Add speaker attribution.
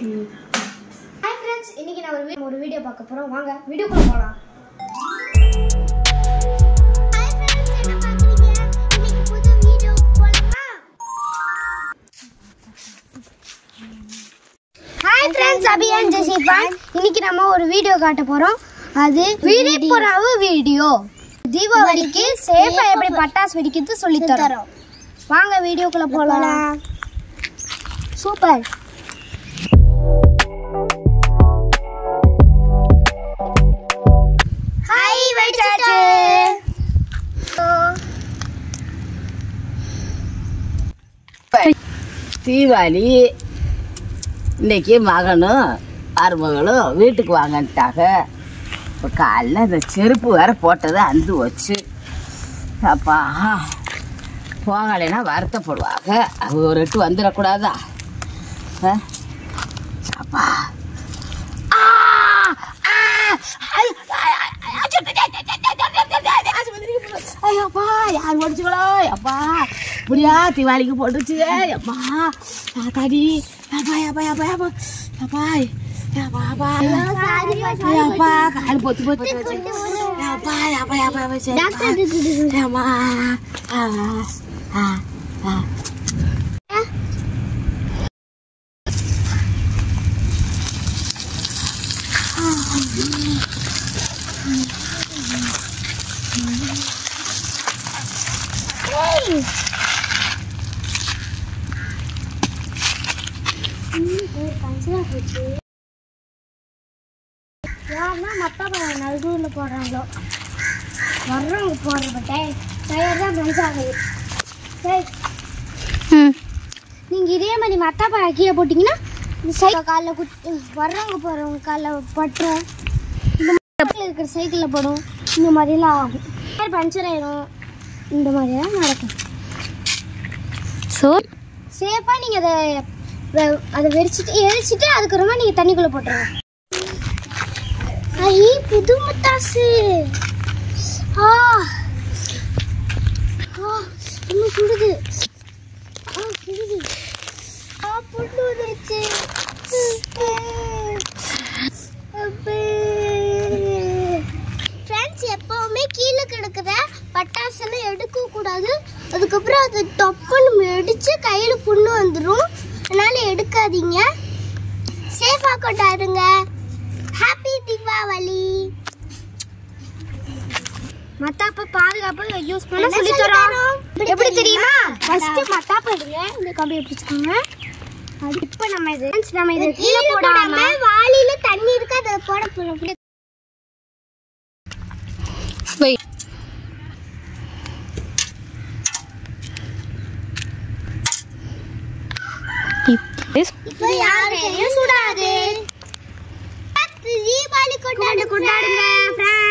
Speaker 1: Hi friends இன்னைக்கு நான் ஒரு வீ- ஒரு வீடியோ பார்க்க போறோம் வாங்க வீடியோக்குள்ள போலாம் ஹாய் ஃப்ரெண்ட்ஸ் அபியான் ஜெசிபான் இன்னைக்கு நம்ம ஒரு வீடியோ காட்ட போறோம் அது விழிப்புணர்வு வீடியோ தீபாவளிக்கு சேஃபா எப்படி பட்டாசு வெடிக்கிறது சொல்லி தரோம் வாங்க வீடியோக்குள்ள போலாம் சூப்பர் ஹாய் வெடிச்சாச்சு
Speaker 2: தீபாவளி இன்னைக்கு மகனும் மருமகளும் வீட்டுக்கு வாங்கன்ட்டாங்க இப்போ காலைல இந்த செருப்பு வேற போட்டது அந்து வச்சு அப்பா போகலைன்னா வருத்தப்படுவாங்க அவங்க ஒரு எட்டு வந்துடக்கூடாதா ஆ? அப்பா ஆ! ஆ! ஐ! ஐ! ஐ! ஐயோப்பா யார் முடிச்சுங்களோ அப்பா இப்படியா திவாலிக்கு போட்டுச்சு அப்பா தாத்தாடி அப்பா அப்பா அப்பா அப்பா அப்பா அப்பா அப்பா அப்பா கால் பொத்து பொத்து வச்சு அப்பா அப்பா அப்பா வச்சு அம்மா ஆ ஆ ஆ
Speaker 1: யாருன்னா மத்தா நடுவில் போடுறாங்களோ வர்றவங்க போடுறப்ப டயர் டயர் தான் பென்ஸ் ஆகுது சரி நீங்கள் இதே மாதிரி மத்தாப்பா கீழே போட்டிங்கன்னா இந்த சைக்கிள் காலில் குத்தி வர்றவங்க போகிறவங்க காலில் பட்டுரும் இந்த மாதிரி இருக்கிற சைக்கிளில் படும் இந்த மாதிரிலாம் ஆகும் டயர் பஞ்சர் ஆயிரும் இந்த மாதிரிலாம் நடக்கும்
Speaker 2: ஸோ
Speaker 1: சேஃபாக நீங்கள் அதை வெ- அதை வெடிச்சிட்டு எரிச்சிட்டு அதுக்கப்புறமா நீங்கள் தண்ணிக்குள்ளே போட்டுருங்க ஐ புது முத்தாசு ஆ ஆ இன்னும் சுடுது ஆ சுடுது ஆ புண்ணு வந்துருச்சு ஃப்ரெண்ட்ஸ் எப்பவுமே கீழே கிடக்குற பட்டாசெல்லாம் எடுக்க கூடாது அதுக்கப்புறம் அது தொப்புன்னு வெடிச்சு கையில புண்ணு வந்துடும் அதனால எடுக்காதீங்க சேஃபா கொண்டாடுங்க ஹாப்பி தீபாவளி மத்தாப்ப பாதுகாப்பு யூஸ் பண்ண சொல்லி தரோம் எப்படி தெரியுமா ஃபர்ஸ்ட் மத்தாப்ப எடுங்க இந்த கம்பியை பிடிச்சுக்கோங்க அது இப்போ நம்ம இது நம்ம இதை கீழே போடாம வாளியில தண்ணி இருக்கு அதை போட போறோம் இப்போ யாரையும் சுடாது தீபாவளி கொண்டாடு கொண்டாடுங்க